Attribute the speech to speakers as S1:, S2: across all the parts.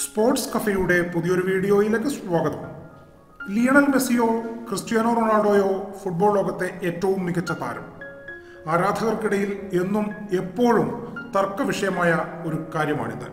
S1: sports കഫയുടെ പുതിയൊരു വീഡിയോയിലേക്ക് സ്വാഗതം ലിയണൽ മെസ്സിയോ ക്രിസ്ത്യാനോ റൊണാൾഡോയോ ഫുട്ബോൾ ലോകത്തെ ഏറ്റവും മികച്ച താരം ആരാധകർക്കിടയിൽ എന്നും എപ്പോഴും തർക്ക വിഷയമായ ഒരു കാര്യമാണിത്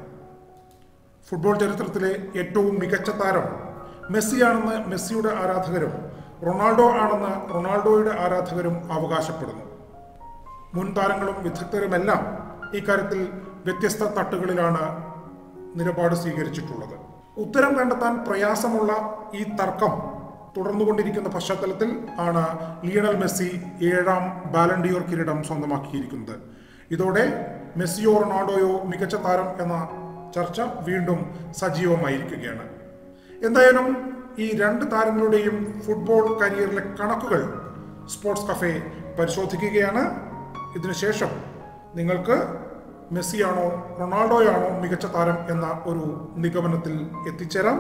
S1: ഫുട്ബോൾ ചരിത്രത്തിലെ ഏറ്റവും മികച്ച താരം മെസ്സിയാണെന്ന് മെസ്സിയുടെ ആരാധകരും റൊണാൾഡോ ആണെന്ന് റൊണാൾഡോയുടെ ആരാധകരും അവകാശപ്പെടുന്നു മുൻ താരങ്ങളും വിദഗ്ധരുമെല്ലാം ഇക്കാര്യത്തിൽ വ്യത്യസ്ത തട്ടുകളിലാണ് നിലപാട് സ്വീകരിച്ചിട്ടുള്ളത് ഉത്തരം കണ്ടെത്താൻ പ്രയാസമുള്ള ഈ തർക്കം തുടർന്നുകൊണ്ടിരിക്കുന്ന പശ്ചാത്തലത്തിൽ ആണ് ലിയണൽ മെസ്സി ഏഴാം ബാലൻഡിയോർ കിരീടം സ്വന്തമാക്കിയിരിക്കുന്നത് ഇതോടെ മെസ്സിയോ റൊണാൾഡോയോ മികച്ച താരം എന്ന ചർച്ച വീണ്ടും സജീവമായിരിക്കുകയാണ് എന്തായാലും ഈ രണ്ട് താരങ്ങളുടെയും ഫുട്ബോൾ കരിയറിലെ കണക്കുകൾ സ്പോർട്സ് കഫേ പരിശോധിക്കുകയാണ് ഇതിനുശേഷം നിങ്ങൾക്ക് മെസ്സിയാണോ റൊണാൾഡോയാണോ മികച്ച താരം എന്ന ഒരു നിഗമനത്തിൽ എത്തിച്ചേരാം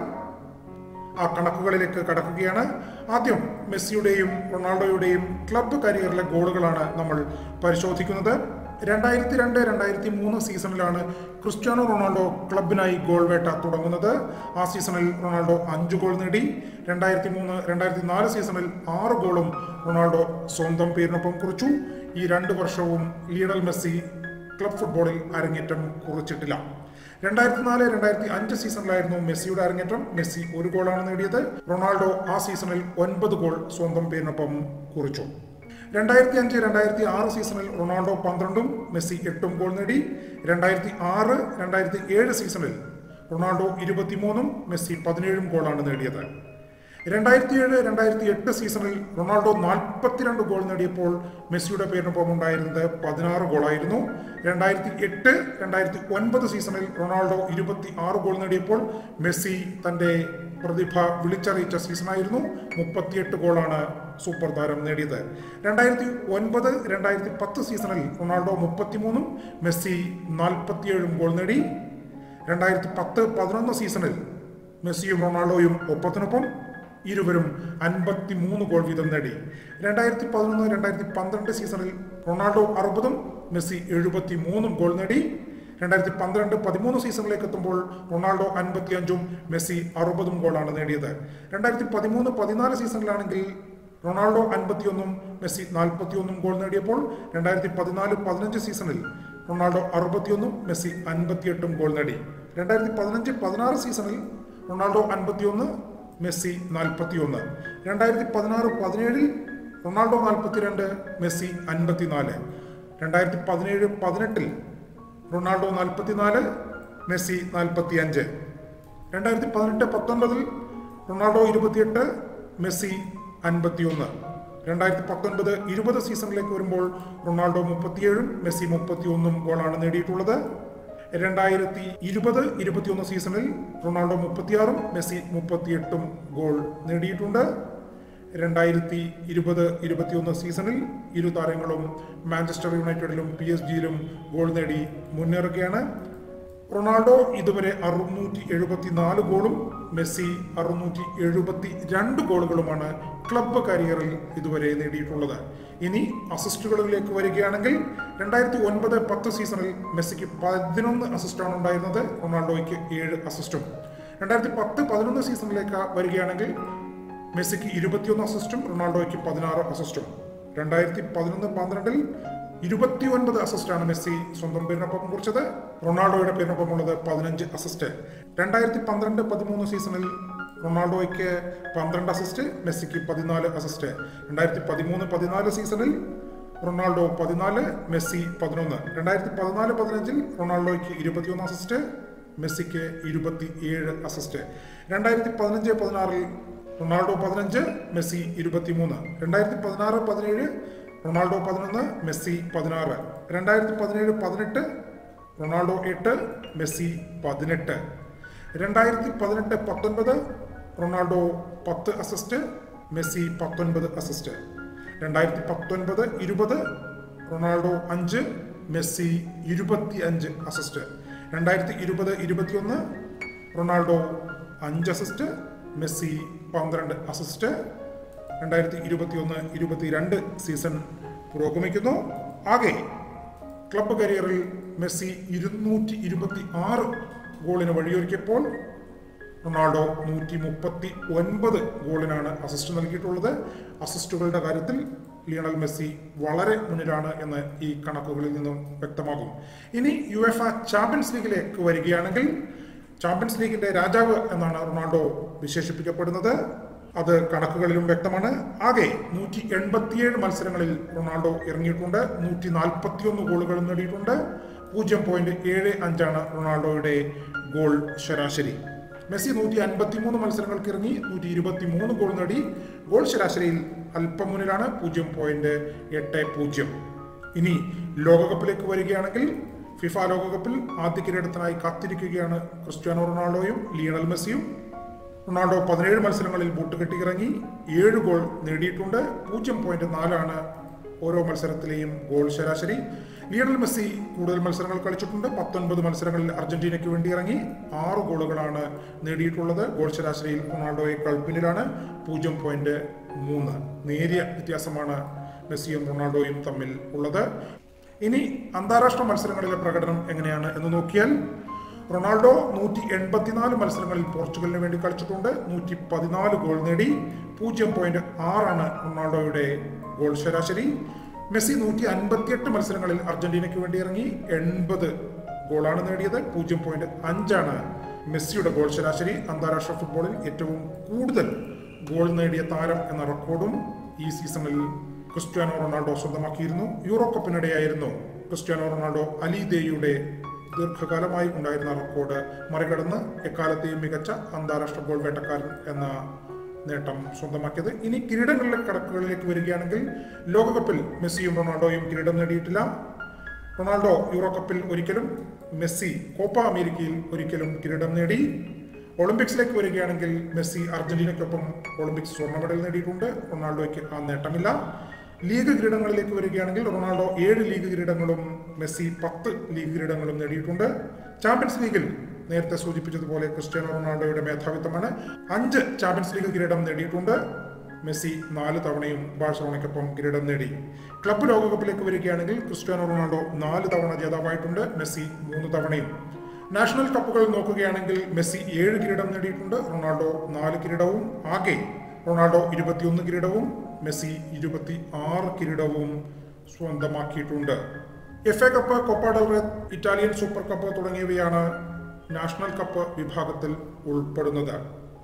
S1: ആ കണക്കുകളിലേക്ക് കടക്കുകയാണ് ആദ്യം മെസ്സിയുടെയും റൊണാൾഡോയുടെയും ക്ലബ്ബ് കരിയറിലെ ഗോളുകളാണ് നമ്മൾ പരിശോധിക്കുന്നത് രണ്ടായിരത്തി രണ്ട് രണ്ടായിരത്തി മൂന്ന് സീസണിലാണ് ക്രിസ്ത്യാനോ റൊണാൾഡോ ക്ലബിനായി ഗോൾ വേട്ട തുടങ്ങുന്നത് ആ സീസണിൽ റൊണാൾഡോ അഞ്ച് ഗോൾ നേടി രണ്ടായിരത്തി മൂന്ന് രണ്ടായിരത്തി നാല് സീസണിൽ ആറ് ഗോളും റൊണാൾഡോ സ്വന്തം പേരിനൊപ്പം കുറിച്ചു ഈ രണ്ട് വർഷവും ലിയണൽ മെസ്സി ക്ലബ് ഫുട്ബോളിൽ അരങ്ങേറ്റം കുറിച്ചിട്ടില്ല രണ്ടായിരത്തി നാല് രണ്ടായിരത്തി അഞ്ച് സീസണിലായിരുന്നു മെസ്സിയുടെ അരങ്ങേറ്റം മെസ്സി ഒരു ഗോളാണ് നേടിയത് റൊണാൾഡോ ആ സീസണിൽ ഒൻപത് ഗോൾ സ്വന്തം പേരിനൊപ്പം കുറിച്ചു രണ്ടായിരത്തി അഞ്ച് രണ്ടായിരത്തി ആറ് സീസണിൽ റൊണാൾഡോ പന്ത്രണ്ടും മെസ്സി എട്ടും ഗോൾ നേടി രണ്ടായിരത്തി ആറ് രണ്ടായിരത്തി ഏഴ് സീസണിൽ റൊണാൾഡോ ഇരുപത്തിമൂന്നും മെസ്സി പതിനേഴും ഗോളാണ് നേടിയത് രണ്ടായിരത്തി ഏഴ് രണ്ടായിരത്തി എട്ട് സീസണിൽ റൊണാൾഡോ നാൽപ്പത്തിരണ്ട് ഗോൾ നേടിയപ്പോൾ മെസ്സിയുടെ പേരിനൊപ്പം ഉണ്ടായിരുന്നത് പതിനാറ് ഗോളായിരുന്നു രണ്ടായിരത്തി എട്ട് രണ്ടായിരത്തി ഒൻപത് സീസണിൽ റൊണാൾഡോ ഇരുപത്തി ആറ് ഗോൾ നേടിയപ്പോൾ മെസ്സി തന്റെ പ്രതിഭ വിളിച്ചറിയിച്ച സീസണായിരുന്നു മുപ്പത്തിയെട്ട് ഗോളാണ് സൂപ്പർ താരം നേടിയത് രണ്ടായിരത്തി ഒൻപത് രണ്ടായിരത്തി പത്ത് സീസണിൽ റൊണാൾഡോ മുപ്പത്തിമൂന്നും മെസ്സി നാൽപ്പത്തിയേഴും ഗോൾ നേടി രണ്ടായിരത്തി പത്ത് പതിനൊന്ന് സീസണിൽ മെസ്സിയും റൊണാൾഡോയും ഒപ്പത്തിനൊപ്പം ഇരുവരും അൻപത്തി മൂന്ന് ഗോൾ വീതം നേടി രണ്ടായിരത്തി പതിനൊന്ന് രണ്ടായിരത്തി പന്ത്രണ്ട് സീസണിൽ റൊണാൾഡോ അറുപതും മെസ്സി എഴുപത്തി മൂന്നും ഗോൾ നേടി രണ്ടായിരത്തി പന്ത്രണ്ട് പതിമൂന്ന് സീസണിലേക്ക് എത്തുമ്പോൾ റൊണാൾഡോ അൻപത്തി അഞ്ചും മെസ്സി അറുപതും ഗോളാണ് നേടിയത് രണ്ടായിരത്തി പതിമൂന്ന് പതിനാല് സീസണിലാണെങ്കിൽ റൊണാൾഡോ അൻപത്തിയൊന്നും മെസ്സി നാൽപ്പത്തിയൊന്നും ഗോൾ നേടിയപ്പോൾ രണ്ടായിരത്തി പതിനാല് പതിനഞ്ച് സീസണിൽ റൊണാൾഡോ അറുപത്തിയൊന്നും മെസ്സി അൻപത്തിയെട്ടും ഗോൾ നേടി രണ്ടായിരത്തി പതിനഞ്ച് പതിനാറ് സീസണിൽ റൊണാൾഡോ അൻപത്തിയൊന്ന് മെസ്സി നാൽപ്പത്തിയൊന്ന് രണ്ടായിരത്തി പതിനാറ് പതിനേഴിൽ റൊണാൾഡോ നാൽപ്പത്തിരണ്ട് മെസ്സി അൻപത്തിനാല് രണ്ടായിരത്തി പതിനേഴ് പതിനെട്ടിൽ റൊണാൾഡോ നാൽപ്പത്തിനാല് മെസ്സി നാൽപ്പത്തി അഞ്ച് രണ്ടായിരത്തി പതിനെട്ട് പത്തൊൻപതിൽ റൊണാൾഡോ ഇരുപത്തിയെട്ട് മെസ്സി അൻപത്തിയൊന്ന് രണ്ടായിരത്തി പത്തൊൻപത് ഇരുപത് സീസണിലേക്ക് വരുമ്പോൾ റൊണാൾഡോ മുപ്പത്തിയേഴും മെസ്സി മുപ്പത്തിയൊന്നും ഗോളാണ് നേടിയിട്ടുള്ളത് രണ്ടായിരത്തി ഇരുപത് ഇരുപത്തിയൊന്ന് സീസണിൽ റൊണാൾഡോ മുപ്പത്തിയാറും മെസ്സി മുപ്പത്തിയെട്ടും ഗോൾ നേടിയിട്ടുണ്ട് രണ്ടായിരത്തി ഇരുപത് ഇരുപത്തിയൊന്ന് സീസണിൽ ഇരു താരങ്ങളും മാഞ്ചസ്റ്റർ യുണൈറ്റഡിലും പി എസ് ജിയിലും ഗോൾ നേടി മുന്നേറുകയാണ് റൊണാൾഡോ ഇതുവരെ അറുന്നൂറ്റി എഴുപത്തിനാല് ഗോളും മെസ്സി അറുന്നൂറ്റി എഴുപത്തി രണ്ട് ഗോളുകളുമാണ് ക്ലബ്ബ് കരിയറിൽ ഇതുവരെ നേടിയിട്ടുള്ളത് ഇനി അസിസ്റ്റുകളിലേക്ക് വരികയാണെങ്കിൽ രണ്ടായിരത്തി ഒൻപത് പത്ത് സീസണിൽ മെസ്സിക്ക് പതിനൊന്ന് അസിസ്റ്റാണ് ഉണ്ടായിരുന്നത് റൊണാൾഡോയ്ക്ക് ഏഴ് അസിസ്റ്റും രണ്ടായിരത്തി പത്ത് പതിനൊന്ന് സീസണിലേക്ക് വരികയാണെങ്കിൽ മെസ്സിക്ക് ഇരുപത്തിയൊന്ന് അസിസ്റ്റും റൊണാൾഡോയ്ക്ക് പതിനാറ് അസിസ്റ്റും രണ്ടായിരത്തി പതിനൊന്ന് പന്ത്രണ്ടിൽ ഇരുപത്തിയൊൻപത് അസിസ്റ്റാണ് മെസ്സി സ്വന്തം പേരിനൊപ്പം കുറിച്ചത് റൊണാൾഡോയുടെ പേരിനൊപ്പം ഉള്ളത് പതിനഞ്ച് അസിസ്റ്റ് രണ്ടായിരത്തി പന്ത്രണ്ട് പതിമൂന്ന് സീസണിൽ റൊണാൾഡോയ്ക്ക് പന്ത്രണ്ട് അസിസ്റ്റ് മെസ്സിക്ക് പതിനാല് അസിസ്റ്റ് രണ്ടായിരത്തി പതിമൂന്ന് പതിനാല് സീസണിൽ റൊണാൾഡോ പതിനാല് മെസ്സി പതിനൊന്ന് രണ്ടായിരത്തി പതിനാല് പതിനഞ്ചിൽ റൊണാൾഡോയ്ക്ക് ഇരുപത്തിയൊന്ന് അസിസ്റ്റ് മെസ്സിക്ക് ഇരുപത്തി ഏഴ് അസിസ്റ്റ് രണ്ടായിരത്തി പതിനഞ്ച് പതിനാറിൽ റൊണാൾഡോ പതിനഞ്ച് മെസ്സി ഇരുപത്തിമൂന്ന് രണ്ടായിരത്തി പതിനാറ് പതിനേഴ് റൊണാൾഡോ പതിനൊന്ന് മെസ്സി പതിനാറ് രണ്ടായിരത്തി പതിനേഴ് പതിനെട്ട് റൊണാൾഡോ എട്ട് മെസ്സി പതിനെട്ട് രണ്ടായിരത്തി പതിനെട്ട് പത്തൊൻപത് റൊണാൾഡോ പത്ത് അസിസ്റ്റ് മെസ്സി പത്തൊൻപത് അസിസ്റ്റ് രണ്ടായിരത്തി പത്തൊൻപത് ഇരുപത് റൊണാൾഡോ അഞ്ച് മെസ്സി ഇരുപത്തി അഞ്ച് അസിസ്റ്റ് രണ്ടായിരത്തി ഇരുപത് ഇരുപത്തിയൊന്ന് റൊണാൾഡോ അഞ്ച് അസിസ്റ്റ് മെസ്സി പന്ത്രണ്ട് അസിസ്റ്റ് രണ്ടായിരത്തി ഇരുപത്തിയൊന്ന് ഇരുപത്തിരണ്ട് സീസൺ പുരോഗമിക്കുന്നു ആകെ ക്ലബ്ബ് കരിയറിൽ മെസ്സി ഇരുന്നൂറ്റി ഇരുപത്തി ആറ് ഗോളിന് വഴിയൊരുക്കിയപ്പോൾ റൊണാൾഡോ നൂറ്റി മുപ്പത്തി ഒൻപത് ഗോളിനാണ് അസിസ്റ്റ് നൽകിയിട്ടുള്ളത് അസിസ്റ്റുകളുടെ കാര്യത്തിൽ ലിയണൽ മെസ്സി വളരെ മുന്നിലാണ് എന്ന് ഈ കണക്കുകളിൽ നിന്നും വ്യക്തമാകും ഇനി യു എഫ് ചാമ്പ്യൻസ് ലീഗിലേക്ക് വരികയാണെങ്കിൽ ചാമ്പ്യൻസ് ലീഗിന്റെ രാജാവ് എന്നാണ് റൊണാൾഡോ വിശേഷിപ്പിക്കപ്പെടുന്നത് അത് കണക്കുകളിലും വ്യക്തമാണ് ആകെ നൂറ്റി എൺപത്തിയേഴ് മത്സരങ്ങളിൽ റൊണാൾഡോ ഇറങ്ങിയിട്ടുണ്ട് നൂറ്റി നാൽപ്പത്തിയൊന്ന് ഗോളുകൾ നേടിയിട്ടുണ്ട് പൂജ്യം പോയിന്റ് ഏഴ് അഞ്ചാണ് റൊണാൾഡോയുടെ ഗോൾ ശരാശരി മെസ്സി നൂറ്റി അൻപത്തി മൂന്ന് മത്സരങ്ങൾക്ക് ഇറങ്ങി നൂറ്റി ഇരുപത്തി മൂന്ന് ഗോൾ നേടി ഗോൾ ശരാശരിയിൽ അല്പം മുന്നിലാണ് പൂജ്യം പോയിന്റ് എട്ട് പൂജ്യം ഇനി ലോകകപ്പിലേക്ക് വരികയാണെങ്കിൽ ഫിഫ ലോകകപ്പിൽ ആദ്യ കിരീടത്തിനായി കാത്തിരിക്കുകയാണ് ക്രിസ്ത്യാനോ റൊണാൾഡോയും ലിയണൽ മെസ്സിയും റൊണാൾഡോ പതിനേഴ് മത്സരങ്ങളിൽ ബൂട്ട് കെട്ടിയിറങ്ങി ഏഴ് ഗോൾ നേടിയിട്ടുണ്ട് പൂജ്യം പോയിന്റ് നാലാണ് ഓരോ മത്സരത്തിലെയും ഗോൾ ശരാശരി ലിയണൽ മെസ്സി കൂടുതൽ മത്സരങ്ങൾ കളിച്ചിട്ടുണ്ട് പത്തൊൻപത് മത്സരങ്ങളിൽ അർജന്റീനയ്ക്ക് വേണ്ടി ഇറങ്ങി ആറ് ഗോളുകളാണ് നേടിയിട്ടുള്ളത് ഗോൾ ശരാശരിയിൽ റൊണാൾഡോയേക്കാൾ പിന്നിലാണ് പൂജ്യം പോയിന്റ് മൂന്ന് നേരിയ വ്യത്യാസമാണ് മെസ്സിയും റൊണാൾഡോയും തമ്മിൽ ഉള്ളത് ഇനി അന്താരാഷ്ട്ര മത്സരങ്ങളിലെ പ്രകടനം എങ്ങനെയാണ് എന്ന് നോക്കിയാൽ റൊണാൾഡോ നൂറ്റി എൺപത്തിനാല് മത്സരങ്ങളിൽ പോർച്ചുഗലിന് വേണ്ടി കളിച്ചിട്ടുണ്ട് നൂറ്റി പതിനാല് ഗോൾ നേടി പൂജ്യം പോയിന്റ് ആറാണ് റൊണാൾഡോയുടെ ഗോൾ ശരാശരി മെസ്സി നൂറ്റി അൻപത്തിയെട്ട് മത്സരങ്ങളിൽ അർജന്റീനയ്ക്ക് വേണ്ടി ഇറങ്ങി എൺപത് ഗോളാണ് നേടിയത് പൂജ്യം പോയിന്റ് അഞ്ചാണ് മെസ്സിയുടെ ഗോൾ ശരാശരി അന്താരാഷ്ട്ര ഫുട്ബോളിൽ ഏറ്റവും കൂടുതൽ ഗോൾ നേടിയ താരം എന്ന റെക്കോർഡും ഈ സീസണിൽ ക്രിസ്ത്യാനോ റൊണാൾഡോ സ്വന്തമാക്കിയിരുന്നു യൂറോ കപ്പിനിടെയായിരുന്നു ക്രിസ്ത്യാനോ റൊണാൾഡോ അലി ദേയുടെ ദീർഘകാലമായി ഉണ്ടായിരുന്ന റെക്കോർഡ് മറികടന്ന് എക്കാലത്തെയും മികച്ച അന്താരാഷ്ട്ര ഗോൾ വേട്ടക്കാരൻ എന്ന നേട്ടം സ്വന്തമാക്കിയത് ഇനി കിരീടങ്ങളിലെ കണക്കുകളിലേക്ക് വരികയാണെങ്കിൽ ലോകകപ്പിൽ മെസ്സിയും റൊണാൾഡോയും കിരീടം നേടിയിട്ടില്ല റൊണാൾഡോ യൂറോ കപ്പിൽ ഒരിക്കലും മെസ്സി കോപ്പ അമേരിക്കയിൽ ഒരിക്കലും കിരീടം നേടി ഒളിമ്പിക്സിലേക്ക് വരികയാണെങ്കിൽ മെസ്സി അർജന്റീനയ്ക്കൊപ്പം ഒളിമ്പിക്സ് സ്വർണ്ണ മെഡൽ നേടിയിട്ടുണ്ട് റൊണാൾഡോയ്ക്ക് ആ നേട്ടമില്ല ലീഗ് കിരീടങ്ങളിലേക്ക് വരികയാണെങ്കിൽ റൊണാൾഡോ ഏഴ് ലീഗ് കിരീടങ്ങളും മെസ്സി പത്ത് ലീഗ് കിരീടങ്ങളും നേടിയിട്ടുണ്ട് ചാമ്പ്യൻസ് ലീഗിൽ നേരത്തെ സൂചിപ്പിച്ചതുപോലെ ക്രിസ്ത്യാനോ റൊണാൾഡോയുടെ മേധാവിത്വമാണ് അഞ്ച് ചാമ്പ്യൻസ് ലീഗ് കിരീടം നേടിയിട്ടുണ്ട് മെസ്സി നാല് തവണയും ബാഴ്സലോണയ്ക്കൊപ്പം കിരീടം നേടി ക്ലബ്ബ് ലോകകപ്പിലേക്ക് വരികയാണെങ്കിൽ ക്രിസ്ത്യാനോ റൊണാൾഡോ നാല് തവണ ജേതാവായിട്ടുണ്ട് മെസ്സി മൂന്ന് തവണയും നാഷണൽ കപ്പുകൾ നോക്കുകയാണെങ്കിൽ മെസ്സി ഏഴ് കിരീടം നേടിയിട്ടുണ്ട് റൊണാൾഡോ നാല് കിരീടവും ആകെ റൊണാൾഡോ ഇരുപത്തിയൊന്ന് കിരീടവും മെസ്സി ഇരുപത്തി ആറ് കിരീടവും സ്വന്തമാക്കിയിട്ടുണ്ട് F A cup Copa del Rey Italian super cup തുടങ്ങിയവയാണ് നാഷണൽ കപ്പ് വിഭാഗത്തിൽ ഉൾപ്പെടുന്നത്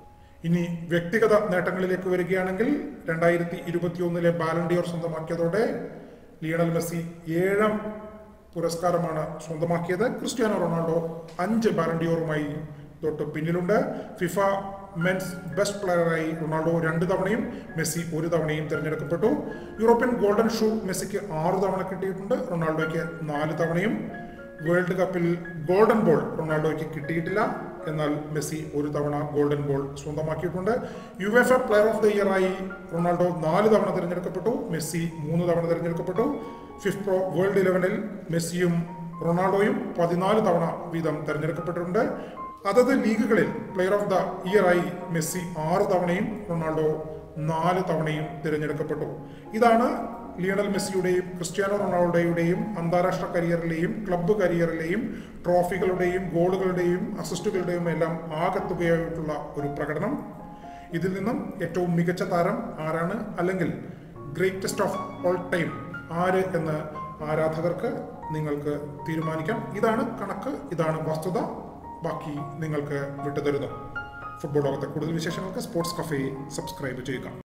S1: ഇനി വ്യക്തിഗത നേട്ടങ്ങളിലേക്ക് വരികയാണെങ്കിൽ രണ്ടായിരത്തി ഇരുപത്തിയൊന്നിലെ ബാലൻഡിയോർ സ്വന്തമാക്കിയതോടെ ലിയണൽ മെസ്സി ഏഴാം പുരസ്കാരമാണ് സ്വന്തമാക്കിയത് ക്രിസ്ത്യാനോ റൊണാൾഡോ അഞ്ച് ബാലൻഡിയോറുമായി തൊട്ട് പിന്നിലുണ്ട് ഫിഫ മെൻസ് ബെസ്റ്റ് പ്ലെയറായി റൊണാൾഡോ രണ്ട് തവണയും മെസ്സി ഒരു തവണയും തിരഞ്ഞെടുക്കപ്പെട്ടു യൂറോപ്യൻ ഗോൾഡൻ ഷൂ മെസ്സിക്ക് ആറ് തവണ കിട്ടിയിട്ടുണ്ട് റൊണാൾഡോയ്ക്ക് നാല് തവണയും വേൾഡ് കപ്പിൽ ഗോൾഡൻ ബോൾ റൊണാൾഡോയ്ക്ക് കിട്ടിയിട്ടില്ല എന്നാൽ മെസ്സി ഒരു തവണ ഗോൾഡൻ ബോൾ സ്വന്തമാക്കിയിട്ടുണ്ട് UEFA player of the year ആയി റൊണാൾഡോ നാല് തവണ തിരഞ്ഞെടുക്കപ്പെട്ടു മെസ്സി മൂന്ന് തവണ തിരഞ്ഞെടുക്കപ്പെട്ടു ഫിഫ് പ്രോ വേൾഡ് ഇലവനിൽ മെസ്സിയും റൊണാൾഡോയും പതിനാല് തവണ വീതം തിരഞ്ഞെടുക്കപ്പെട്ടിട്ടുണ്ട് അതത് ലീഗുകളിൽ പ്ലെയർ ഓഫ് ദ ഇയർ ആയി മെസ്സി ആറ് തവണയും റൊണാൾഡോ നാല് തവണയും തിരഞ്ഞെടുക്കപ്പെട്ടു ഇതാണ് ലിയണൽ മെസ്സിയുടെയും ക്രിസ്ത്യാനോ റൊണാൾഡോയുടെയും അന്താരാഷ്ട്ര കരിയറിലെയും ക്ലബ്ബ് കരിയറിലെയും ട്രോഫികളുടെയും ഗോളുകളുടെയും അസിസ്റ്റുകളുടെയും എല്ലാം ആകത്തുകയായിട്ടുള്ള ഒരു പ്രകടനം ഇതിൽ നിന്നും ഏറ്റവും മികച്ച താരം ആരാണ് അല്ലെങ്കിൽ ഗ്രേറ്റസ്റ്റ് ഓഫ് ഓൾ ടൈം ആര് എന്ന് ആരാധകർക്ക് നിങ്ങൾക്ക് തീരുമാനിക്കാം ഇതാണ് കണക്ക് ഇതാണ് വസ്തുത ബാക്കി നിങ്ങൾക്ക് വിട്ടുതരുന്നു ഫുട്ബോൾ ലോകത്തെ കൂടുതൽ വിശേഷങ്ങൾക്ക് സ്പോർട്സ് കഫേ സബ്സ്ക്രൈബ് ചെയ്യുക